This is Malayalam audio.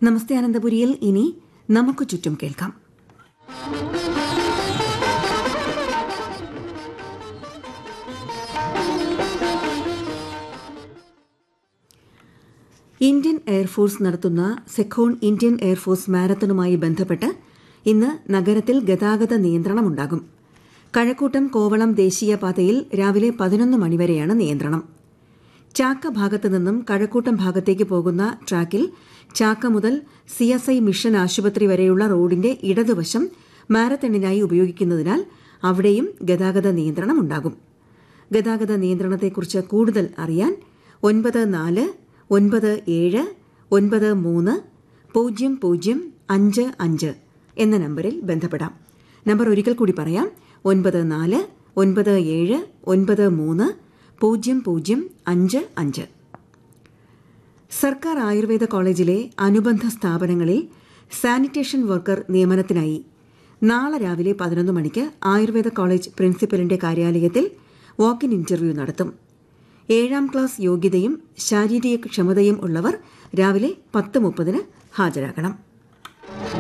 നമസ്തേ അനന്തപുരിയിൽ ഇനി നമുക്ക് ചുറ്റും കേൾക്കാം ഇന്ത്യൻ എയർഫോഴ്സ് നടത്തുന്ന സെഖോൺ ഇന്ത്യൻ എയർഫോഴ്സ് മാരത്തണുമായി ബന്ധപ്പെട്ട് ഇന്ന് നഗരത്തിൽ ഗതാഗത നിയന്ത്രണമുണ്ടാകും കഴക്കൂട്ടം കോവളം ദേശീയപാതയിൽ രാവിലെ പതിനൊന്ന് മണിവരെയാണ് നിയന്ത്രണം ചാക്ക ഭാഗത്തു നിന്നും കഴക്കൂട്ടം ഭാഗത്തേക്ക് പോകുന്ന ട്രാക്കിൽ ചാക്ക മുതൽ സി എസ് ഐ മിഷൻ ആശുപത്രി വരെയുള്ള റോഡിന്റെ ഇടതുവശം മാരത്തണിനായി ഉപയോഗിക്കുന്നതിനാൽ അവിടെയും ഗതാഗത നിയന്ത്രണം ഉണ്ടാകും ഗതാഗത നിയന്ത്രണത്തെക്കുറിച്ച് കൂടുതൽ അറിയാൻ ഒൻപത് നാല് ഒൻപത് ഏഴ് ഒൻപത് മൂന്ന് പൂജ്യം പൂജ്യം അഞ്ച് അഞ്ച് എന്ന നമ്പറിൽ ബന്ധപ്പെടാം നമ്പർ ഒരിക്കൽ കൂടി പറയാം ഒൻപത് നാല് ഒൻപത് ഏഴ് ഒൻപത് മൂന്ന് പൂജ്യം പൂജ്യം അഞ്ച് അഞ്ച് സർക്കാർ ആയുർവേദ കോളേജിലെ അനുബന്ധ സ്ഥാപനങ്ങളിൽ സാനിറ്റേഷൻ വർക്കർ നിയമനത്തിനായി നാളെ രാവിലെ പതിനൊന്ന് മണിക്ക് ആയുർവേദ കോളേജ് പ്രിൻസിപ്പലിന്റെ കാര്യാലയത്തിൽ വാക്ക് ഇൻ ഇന്റർവ്യൂ നടത്തും ഏഴാം ക്ലാസ് യോഗ്യതയും ശാരീരിക ക്ഷമതയും ഉള്ളവർ രാവിലെ പത്ത് മുപ്പതിന് ഹാജരാകണം